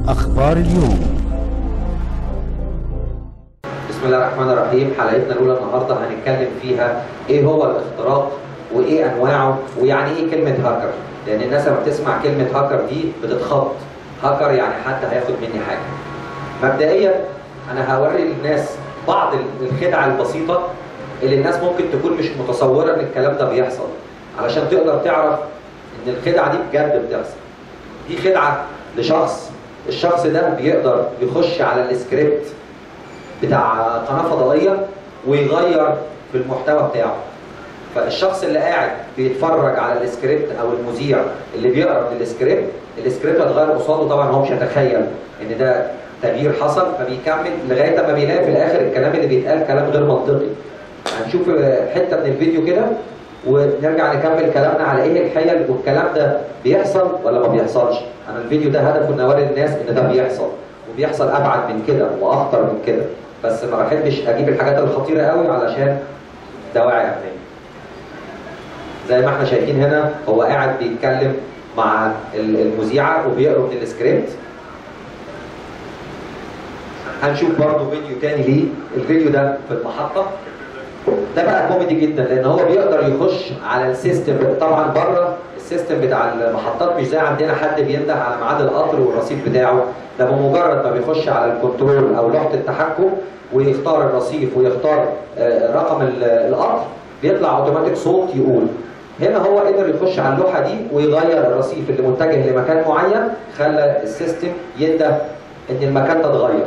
أخبار اليوم بسم الله الرحمن الرحيم حلقتنا الاولى النهارده هنتكلم فيها ايه هو الاختراق وايه انواعه ويعني ايه كلمه هاكر لان الناس لما بتسمع كلمه هاكر دي بتتخض هاكر يعني حد هياخد مني حاجه مبدئيا انا هوري للناس بعض الخدع البسيطه اللي الناس ممكن تكون مش متصوره ان الكلام ده بيحصل علشان تقدر تعرف ان الخدعه دي بجد بتحصل دي خدعه لشخص الشخص ده بيقدر يخش على السكريبت بتاع قناه فضائيه ويغير في المحتوى بتاعه فالشخص اللي قاعد بيتفرج على السكريبت او المذيع اللي بيقرا من السكريبت السكريبت هتغير قصاده طبعا هو مش هيتخيل ان ده تغيير حصل فبيكمل لغايه ما بيلاقي في الاخر الكلام اللي بيتقال كلام غير منطقي هنشوف حته من الفيديو كده ونرجع نكمل كلامنا على ايه الحيل والكلام ده بيحصل ولا ما بيحصلش انا الفيديو ده هدفه ان اوري الناس ان ده بيحصل وبيحصل ابعد من كده واخطر من كده بس ما بحبش اجيب الحاجات الخطيره قوي علشان دواعي امنيه زي ما احنا شايفين هنا هو قاعد بيتكلم مع المذيعه وبيقرا من السكريبت هنشوف برضه فيديو تاني ليه الفيديو ده في المحطه ده بقى كوميدي جدا لان هو بيقدر يخش على السيستم طبعا بره السيستم بتاع المحطات مش زي عندنا حد بينده على ميعاد القطر والرصيف بتاعه ده بمجرد ما بيخش على الكنترول او لوحه التحكم ويختار الرصيف ويختار رقم القطر بيطلع اوتوماتيك صوت يقول هنا هو قدر يخش على اللوحه دي ويغير الرصيف اللي متجه لمكان معين خلى السيستم ينده ان المكان ده اتغير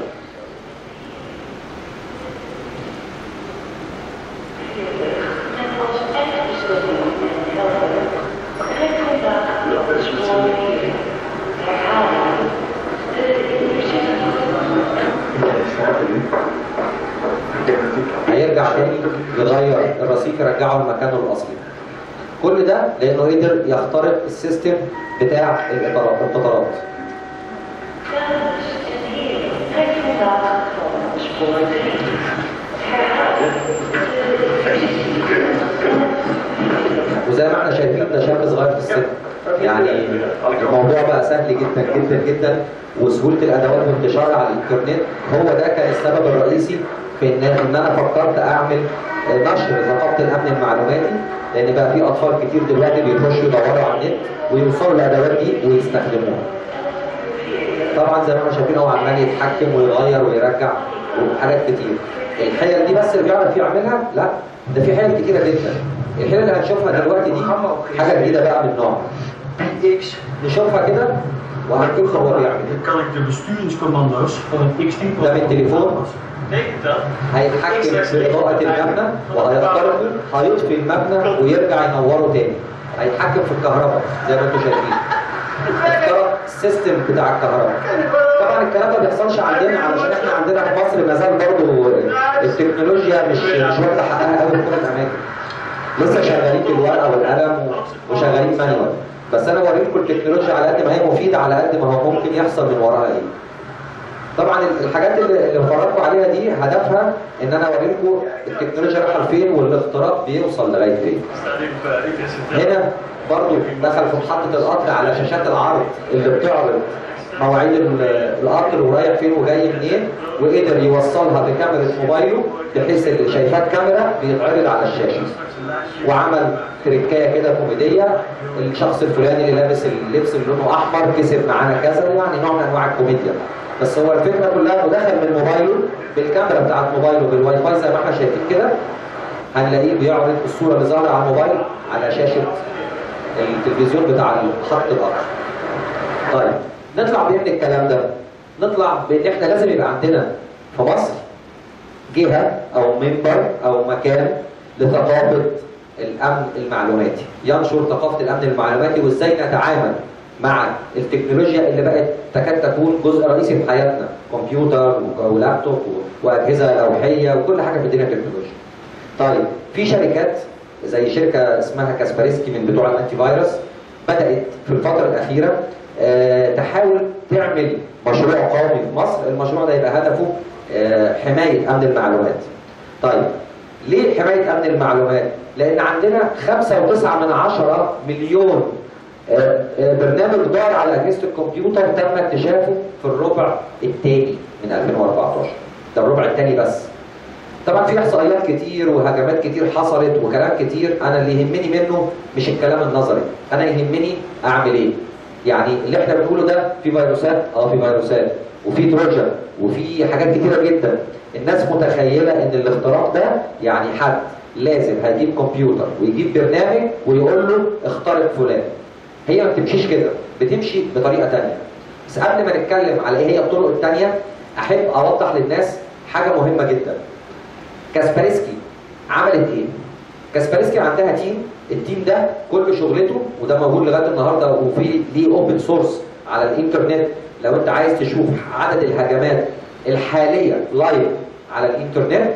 هيرجع تاني يغير الرصيف يرجعه لمكانه الاصلي كل ده لانه قدر يخترق السيستم بتاع الاطارات القطارات وزي ما احنا شايفين ده شاب صغير في السن يعني الموضوع بقى سهل جدا جدا جدا وسهوله الادوات وانتشارها على الانترنت هو ده كان السبب الرئيسي في ان ان انا فكرت اعمل نشر ثقافه الامن المعلوماتي لان بقى في اطفال كتير دلوقتي بيخشوا يدوروا على النت ويوصلوا الادوات دي ويستخدموها. طبعا زي ما احنا شايفين هو عمال يتحكم ويغير ويرجع وحاجات كتير. الحيل دي بس اللي بيعرف يعملها؟ لا ده في حيل كتيره جدا. الحيل اللي هنشوفها دلوقتي دي حاجه جديده بقى من نوع. نشوفها كده وهنشوف هو بيعمل Dan kan ik de besturingscommando's van het X10 ده من تليفون هيتحكم بإضاءة المبنى وهيخترقه هيطفي المبنى ويرجع ينوره تاني هيتحكم في الكهرباء زي ما انتم شايفين اخترق السيستم بتاع الكهرباء طبعا الكلام ده ما بيحصلش عندنا علشان احنا عندنا في مصر ما زال برضه التكنولوجيا مش مش واخده حقها قوي في كل الاماكن لسه شغالين بالورقه والقلم وشغالين مانوال بس انا بوريكم التكنولوجيا على قد ما هي مفيده على قد ما هو ممكن يحصل من وراها ايه طبعا الحاجات اللي اللي فرجتكم عليها دي هدفها ان انا اوريكم التكنولوجيا رايحه لفين والاختراق بيوصل لغايه فين. هنا برضو دخل في محطه القطر على شاشات العرض اللي بتعرض مواعيد القطر ورايح فين وجاي منين وقدر يوصلها بكاميرا موبايله بحيث اللي شايفاه الكاميرا بيتعرض على الشاشه. وعمل تركايه كده كوميديه الشخص الفلاني اللي لابس اللبس اللي لونه احمر كسب معانا كذا يعني نوع من انواع الكوميديا. بس هو الفكره كلها انه دخل من موبايله بالكاميرا بتاعت موبايله بالواي فاي زي ما احنا شايفين كده هنلاقيه بيعرض الصوره اللي ظاهره على الموبايل على شاشه التلفزيون بتاع خط القطر. طيب نطلع بايه من الكلام ده؟ نطلع بان احنا لازم يبقى عندنا في مصر جهه او منبر او مكان لثقافه الامن المعلوماتي، ينشر ثقافه الامن المعلوماتي وازاي نتعامل مع التكنولوجيا اللي بقت تكاد تكون جزء رئيسي في حياتنا كمبيوتر ولابتوب واجهزه لوحيه وكل حاجه في الدنيا تكنولوجيا. طيب في شركات زي شركه اسمها كاسبرسكي من بتوع الانتي فيروس بدات في الفتره الاخيره آه، تحاول تعمل مشروع قومي في مصر، المشروع ده يبقى هدفه آه، حمايه امن المعلومات. طيب ليه حمايه امن المعلومات؟ لان عندنا 5.9 من عشرة مليون آه، آه، برنامج دار على اجهزه الكمبيوتر تم اكتشافه في الربع الثاني من 2014 ده الربع الثاني بس طبعا في احصائيات كتير وهجمات كتير حصلت وكلام كتير انا اللي يهمني منه مش الكلام النظري انا يهمني اعمل ايه يعني اللي احنا بنقوله ده في فيروسات اه في فيروسات وفي تروجن وفي حاجات كتيره جدا الناس متخيله ان الاختراق ده يعني حد لازم هيجيب كمبيوتر ويجيب برنامج ويقول له اخترق فلان هي ما بتمشيش كده بتمشي بطريقه تانية بس قبل ما نتكلم على ايه هي الطرق التانية احب اوضح للناس حاجه مهمه جدا كاسبرسكي عملت ايه؟ كاسبرسكي عندها تيم التيم ده كل شغلته وده موجود لغايه النهارده وفي ليه اوبن سورس على الانترنت لو انت عايز تشوف عدد الهجمات الحاليه لايف على الانترنت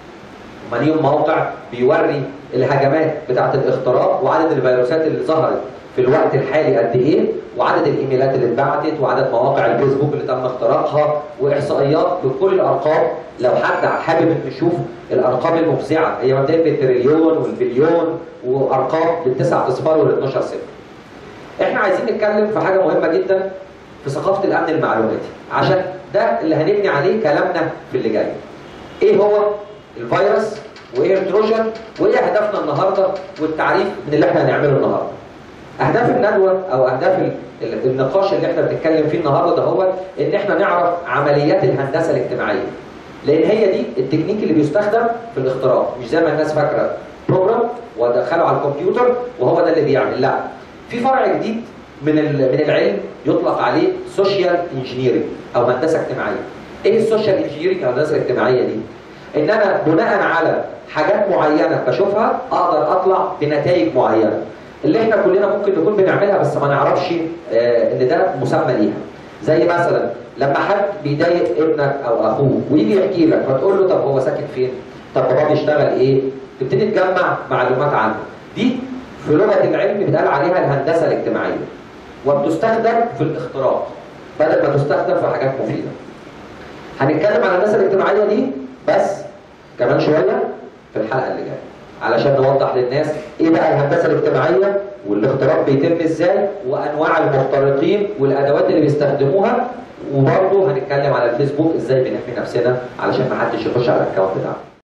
مليون موقع بيوري الهجمات بتاعه الاختراق وعدد الفيروسات اللي ظهرت في الوقت الحالي قد ايه وعدد الايميلات اللي اتبعتت وعدد مواقع الفيسبوك اللي تم اختراقها واحصائيات بكل الارقام لو حد حابب انه يشوف الارقام المفزعه هي مبدئيا بالتريليون والبليون وارقام بالتسع اصفار وال12 صفر. احنا عايزين نتكلم في حاجه مهمه جدا في ثقافه الامن المعلوماتي عشان ده اللي هنبني عليه كلامنا في اللي جاي. ايه هو الفيروس وايه التروجن وايه اهدافنا النهارده والتعريف من اللي احنا هنعمله النهارده. اهداف الندوه او اهداف ال- ال- النقاش اللي احنا بنتكلم فيه النهارده ده هو ان احنا نعرف عمليات الهندسه الاجتماعيه لان هي دي التكنيك اللي بيستخدم في الاختراق مش زي ما الناس فاكره بروجرام ودخله على الكمبيوتر وهو ده اللي بيعمل لا في فرع جديد من ال- من العلم يطلق عليه سوشيال انجينيرنج او هندسه اجتماعيه ايه السوشيال انجينيرنج او الهندسه الاجتماعيه دي ان انا بناء على حاجات معينه بشوفها اقدر اطلع بنتائج معينه اللي احنا كلنا ممكن نكون بنعملها بس ما نعرفش آه، ان ده مسمى ليها زي مثلا لما حد بيضايق ابنك او اخوه ويجي يحكي لك فتقول له طب هو ساكن فين؟ طب هو بيشتغل ايه؟ تبتدي تجمع معلومات عنه دي في لغه العلم بيتقال عليها الهندسه الاجتماعيه وبتستخدم في الاختراق بدل ما تستخدم في حاجات مفيده هنتكلم عن الهندسه الاجتماعيه دي بس كمان شويه في الحلقه اللي جايه علشان نوضح للناس ايه بقى الهندسه الاجتماعيه والاختراق بيتم ازاي وانواع المخترقين والادوات اللي بيستخدموها وبرضه هنتكلم على الفيسبوك ازاي بنحمي نفسنا علشان ما حدش يخش على الاكونت بتاعنا